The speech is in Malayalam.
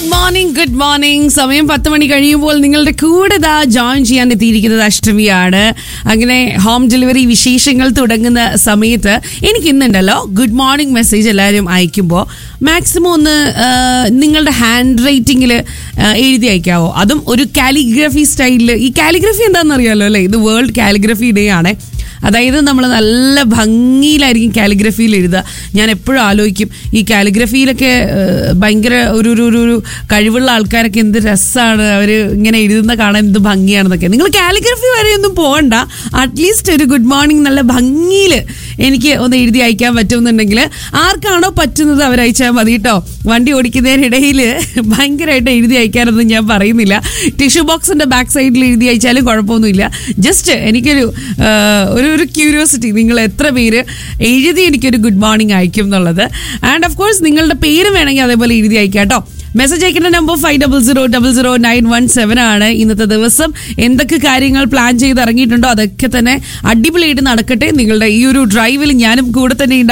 ഗുഡ് മോർണിംഗ് ഗുഡ് മോർണിംഗ് സമയം പത്ത് മണി കഴിയുമ്പോൾ നിങ്ങളുടെ കൂടെ ദാ ജോയിൻ ചെയ്യാൻ എത്തിയിരിക്കുന്നത് അഷ്ടമിയാണ് അങ്ങനെ ഹോം ഡെലിവറി വിശേഷങ്ങൾ തുടങ്ങുന്ന സമയത്ത് എനിക്ക് ഇന്നുണ്ടല്ലോ ഗുഡ് മോർണിംഗ് മെസ്സേജ് എല്ലാവരും അയക്കുമ്പോൾ മാക്സിമം ഒന്ന് ആ, നിങ്ങളുടെ ഹാൻഡ് റൈറ്റിംഗിൽ എഴുതി അയക്കാവോ അതും ഒരു കാലിഗ്രഫി സ്റ്റൈലിൽ ഈ കാലിഗ്രഫി എന്താണെന്ന് അറിയാലോ അല്ലേ ഇത് വേൾഡ് കാലിഗ്രഫി ഡേ ആണ് അതായത് നമ്മൾ നല്ല ഭംഗിയിലായിരിക്കും കാലിഗ്രഫിയിൽ എഴുതുക ഞാൻ എപ്പോഴും ആലോചിക്കും ഈ കാലിഗ്രഫിയിലൊക്കെ ഏഹ്, ഭയങ്കര ഒരു ഒരു ഒരു ഒരു കഴിവുള്ള ആൾക്കാരൊക്കെ എന്ത് രസമാണ് അവർ ഇങ്ങനെ എഴുതുന്ന കാണാൻ എന്ത് ഭംഗിയാണെന്നൊക്കെ നിങ്ങൾ കാലിഗ്രഫി വരെ ഒന്നും പോകണ്ട അറ്റ്ലീസ്റ്റ് ഒരു ഗുഡ് മോർണിംഗ് നല്ല ഭംഗിയിൽ എനിക്ക് ഒന്ന് എഴുതി അയക്കാൻ പറ്റുമെന്നുണ്ടെങ്കിൽ ആർക്കാണോ പറ്റുന്നത് അവരയച്ചാൽ മതി കേട്ടോ വണ്ടി ഓടിക്കുന്നതിനിടയിൽ ഭയങ്കരമായിട്ട് എഴുതി അയക്കാനൊന്നും ഞാൻ പറയുന്നില്ല ടിഷ്യൂ ബോക്സിന്റെ ബാക്ക് സൈഡിൽ എഴുതി അയച്ചാലും കുഴപ്പമൊന്നുമില്ല ജസ്റ്റ് എനിക്കൊരു ആ, ഒരു ഒരു ക്യൂരിയോസിറ്റി നിങ്ങൾ എത്ര പേര് എഴുതി എനിക്കൊരു ഗുഡ് മോർണിംഗ് അയക്കും എന്നുള്ളത് ആൻഡ് ഓഫ് കോഴ്സ് നിങ്ങളുടെ പേര് വേണമെങ്കിൽ അതേപോലെ എഴുതി അയക്കാം കേട്ടോ മെസ്സേജ് അയക്കേണ്ട number five double zero double zero nine one seven ആണ് ഇന്നത്തെ ദിവസം എന്തൊക്കെ കാര്യങ്ങൾ പ്ലാൻ ചെയ്ത് ഇറങ്ങിയിട്ടുണ്ടോ അതൊക്കെ തന്നെ അടിപൊളിയായിട്ട് നടക്കട്ടെ നിങ്ങളുടെ ഈ ഒരു ഡ്രൈവിൽ ഞാനും കൂടെ തന്നെ ഉണ്ടാവും